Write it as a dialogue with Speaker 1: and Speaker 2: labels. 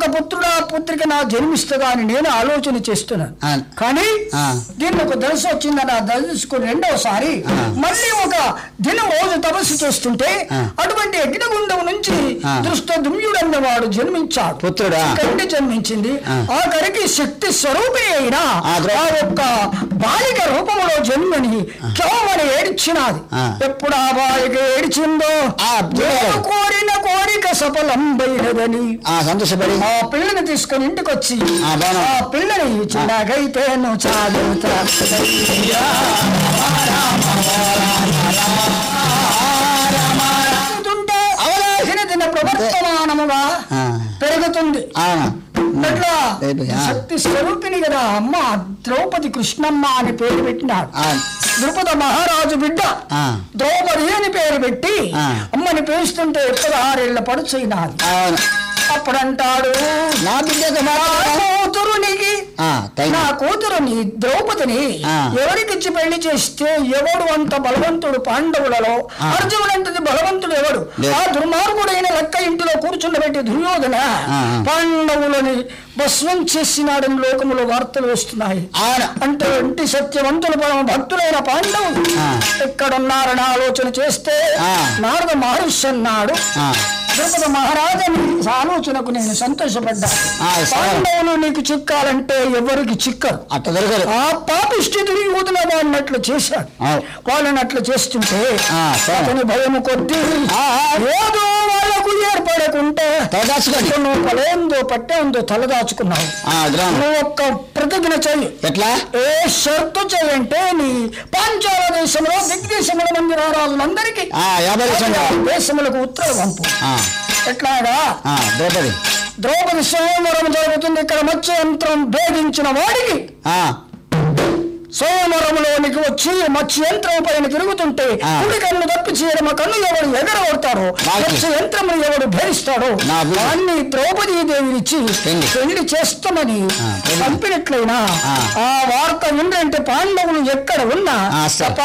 Speaker 1: పుత్రుడా పుత్రిక నా జన్మిస్తుందా అని నేను ఆలోచన చేస్తున్నాను
Speaker 2: ఆ.
Speaker 1: కానీ
Speaker 2: ఆ.
Speaker 1: దీన్ని ఒక దశ వచ్చిందని ఆ దశకు రెండవసారి
Speaker 2: ఆ.
Speaker 1: మళ్ళీ ఒక దినం రోజు తపస్సు చేస్తుంటే
Speaker 2: ఆ.
Speaker 1: అటువంటి అగ్నిగుండం నుంచి
Speaker 2: ఆ.
Speaker 1: దృష్ట దుమ్యుడన్న వాడు జన్మించాడు
Speaker 2: పుత్రుడా?
Speaker 1: కంటి జన్మించింది
Speaker 2: ఆ.
Speaker 1: ఆఖరికి శక్తి స్వరూపి అయిన
Speaker 2: ఆ,
Speaker 1: ఆ
Speaker 2: ద్రౌపది.
Speaker 1: ఒక్క బాలిక రూపంలో జన్మని కేవమని ఏడ్చినాది
Speaker 2: ఆ.
Speaker 1: ఎప్పుడు ఆ బాలిక ఏడ్చిందో
Speaker 2: ఆ,
Speaker 1: నేను కోరిన కోరిక సఫలంబైనదని
Speaker 2: ఆ సంతోషపడి
Speaker 1: ఆ పిల్లని తీసుకొని ఇంటికి వచ్చి
Speaker 2: ఆ, బాగా.
Speaker 1: ఆ పిల్లని చిన్నగైతే నువ్వు చాలుతా పెరుగుతుంటే దిన దిన ప్రవర్తమానముగా
Speaker 2: ఆ.
Speaker 1: పెరుగుతుంది
Speaker 2: అవును
Speaker 1: అట్లా
Speaker 2: లేదు, ఆ.
Speaker 1: శక్తి స్వరూపిణి కదా అమ్మ ద్రౌపది కృష్ణమ్మ అని పేరు పెట్టినాడు
Speaker 2: ఆ,
Speaker 1: ద్రుపద మహారాజు బిడ్డ
Speaker 2: ఆ.
Speaker 1: ద్రౌపది అని పేరు పెట్టి
Speaker 2: ఆ.
Speaker 1: అమ్మని పేరుస్తుంటే పదహారేళ్ల పడుచైనాది
Speaker 2: అవును
Speaker 1: అప్పుడంటాడు
Speaker 2: నా బిడ్డకు
Speaker 1: నా
Speaker 2: మాత్రం
Speaker 1: కూతురునికి
Speaker 2: ఆ, థాంక్
Speaker 1: నా
Speaker 2: యూ.
Speaker 1: కూతురుని ద్రౌపదిని
Speaker 2: ఆ.
Speaker 1: ఎవరికిచ్చి పెళ్లి చేస్తే ఎవడు అంత బలవంతుడు పాండవులలో
Speaker 2: ఆ.
Speaker 1: అర్జునుడంతది బలవంతుడు ఎవడు
Speaker 2: లేదు.
Speaker 1: ఆ దుర్మార్గుడైన లక్క ఇంటిలో కూర్చుండబెట్టి దుర్యోధన
Speaker 2: ఆ, ఆ.
Speaker 1: పాండవులని భస్వం చేసినాడని లోకములో వార్తలు వస్తున్నాయి
Speaker 2: అవును
Speaker 1: అంటే ఇంటి సత్యవంతులు పరమ భక్తులైన పాండవులు
Speaker 2: ఆ.
Speaker 1: ఎక్కడున్నారని ఆలోచన చేస్తే
Speaker 2: ఆ.
Speaker 1: నారద మహర్షి అన్నాడు
Speaker 2: ఆ,
Speaker 1: ద్రుపద మహారాజని ఆలోచనకు నేను సంతోషపడ్డా
Speaker 2: ఆ, సరే.
Speaker 1: పాండవులు నీకు చిక్కాలంటే ఎవరికి చిక్కరు
Speaker 2: అట్ట దొరకదు
Speaker 1: ఆ పాపిష్టి దుర్యోధన వాడినట్లు చేశాడు
Speaker 2: అవు.
Speaker 1: వాళ్ళని అట్లా చేస్తుంటే
Speaker 2: ఆ, సరే.
Speaker 1: అతని భయము కొద్ది
Speaker 2: ఆ, ఆ.
Speaker 1: ఏదో వాళ్ళకు ఏర్పడకుంటే
Speaker 2: తలదాచుకోండి
Speaker 1: నువ్వు పలేందో పట్టేందో తలదాచుకున్నావు
Speaker 2: ఆ, గ్రామం
Speaker 1: నువ్వు ఒక్క ప్రతిజ్ఞ చెయ్యి
Speaker 2: ఎట్లా
Speaker 1: ఏ షరతు చేయంటే నీ పాంచాల దేశంలో దిగ్దేశముల మంది రారాలందరికీ
Speaker 2: ఆ, యాభై లక్షలు.
Speaker 1: దేశములకు ఉత్తరం పంపు
Speaker 2: ఆ,
Speaker 1: ఎట్లాగా
Speaker 2: ఆ, ద్రౌపది
Speaker 1: ద్రౌపది సోమవరం జరుగుతుంది ఇక్కడ మత్స్య యంత్రం భేదించిన వాడికి
Speaker 2: ఆ,
Speaker 1: సోమవరంలోనికి వచ్చి మత్స్య యంత్రం పైన తిరుగుతుంటే
Speaker 2: ఆ.
Speaker 1: కుడి కన్ను తప్పి చేయడం కన్ను ఎవడు ఎగరగొడతాడో
Speaker 2: నాకి.
Speaker 1: మత్స్య యంత్రం ఎవడు భేదిస్తాడో
Speaker 2: నా బుద్ధి.
Speaker 1: దాన్ని ద్రౌపదీ దేవినిచ్చి
Speaker 2: పెళ్లి.
Speaker 1: పెళ్లి చేస్తామని
Speaker 2: ఆ, పెళ్లి.
Speaker 1: పంపినట్లయినా
Speaker 2: ఆ.
Speaker 1: ఆ వార్త ఏంటంటే పాండవులు ఎక్కడ ఉన్నా
Speaker 2: ఆ, సరే.